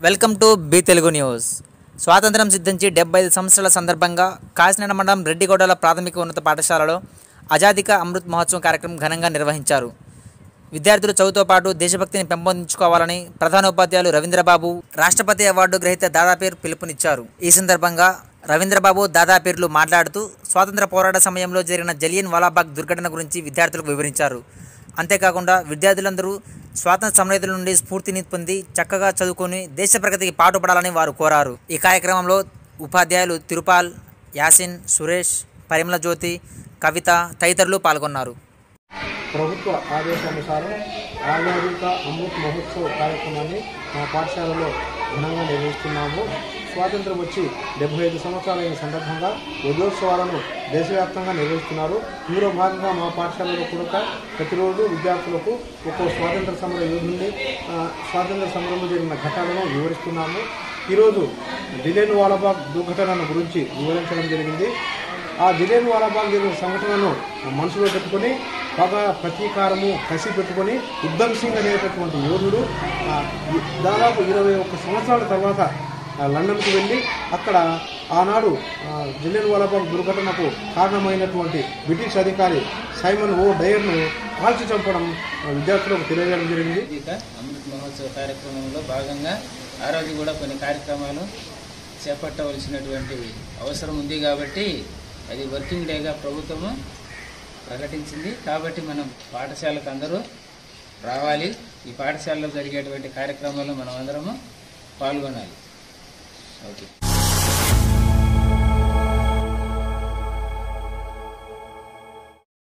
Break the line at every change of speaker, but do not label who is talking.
welcome to B Telugu news స్వాతంత్రం సిద్ధించి డెబ్బై ఐదు సంవత్సరాల సందర్భంగా కాకినాడ మండలం రెడ్డిగౌడల ప్రాథమిక ఉన్నత పాఠశాలలో అజాదిక అమృత్ మహోత్సవం కార్యక్రమం ఘనంగా నిర్వహించారు విద్యార్థులు చదువుతో పాటు దేశభక్తిని పెంపొందించుకోవాలని ప్రధానోపాధ్యాయులు రవీంద్రబాబు రాష్ట్రపతి అవార్డు గ్రహీత దాదాపీర్ పిలుపునిచ్చారు ఈ సందర్భంగా రవీంద్రబాబు దాదాపీర్లు మాట్లాడుతూ స్వాతంత్ర పోరాట సమయంలో జరిగిన జలియన్ వాలాబాగ్ దుర్ఘటన గురించి విద్యార్థులకు వివరించారు అంతేకాకుండా విద్యార్థులందరూ స్వాతంత్ర సమరయుల నుండి స్ఫూర్తిని పొంది చక్కగా చదువుకొని దేశ ప్రగతికి పాటుపడాలని వారు కోరారు ఈ కార్యక్రమంలో ఉపాధ్యాయులు తిరుపాల్ యాసిన్ సురేష్ పరిమళ జ్యోతి కవిత తదితరులు పాల్గొన్నారు
ప్రభుత్వ ఆదేశానుసారం ఆజాదీక అమృత్ మహోత్సవ్ కార్యక్రమాన్ని మా పాఠశాలలో ఘనంగా నిర్వహిస్తున్నాము స్వాతంత్రం వచ్చి డెబ్బై ఐదు సంవత్సరాలైన సందర్భంగా వజోత్సవాలను దేశవ్యాప్తంగా నిర్వహిస్తున్నారు ఇందులో భాగంగా మా పాఠశాలలో కూడా ప్రతిరోజు విద్యార్థులకు ఒక్కో స్వాతంత్ర సమర యోధుల్ని ఆ, స్వాతంత్ర సమరంలో జరిగిన ఘట్టాలను వివరిస్తున్నాము ఈరోజు దిలేన్ వాలాబాగ్ దుర్ఘటనను గురించి వివరించడం జరిగింది ఆ జిలేన్ వాలాబాగ్ జరిగిన సంఘటనను మనసులో పెట్టుకొని పగ ప్రతీకారము కసి పెట్టుకొని ఉద్దమ్ సింగ్ అనేటటువంటి యోధుడు ఆ, దాదాపు ఇరవై ఒక్క సంవత్సరాల తర్వాత ఆ, లండన్కు వెళ్ళి అక్కడ ఆనాడు ఆ, జిలేన్ వాలాబాగ్ దుర్ఘటనకు కారణమైనటువంటి బ్రిటిష్ అధికారి సైమన్ ఓ డయర్ను కాల్చి చంపడం ఆ, విద్యార్థులకు తెలియజేయడం జరిగింది
ఇక అమృత్ మహోత్సవ కార్యక్రమంలో భాగంగా ఆ రోజు కూడా కొన్ని కార్యక్రమాలు చేపట్టవలసినటువంటి అవసరం ఉంది కాబట్టి అది వర్కింగ్ డేగా ప్రభుత్వము ప్రకటించింది కాబట్టి మనం పాఠశాలకు అందరూ రావాలి ఈ పాఠశాలలో జరిగేటువంటి కార్యక్రమాల్లో మనం అందరము పాల్గొనాలి ఓకే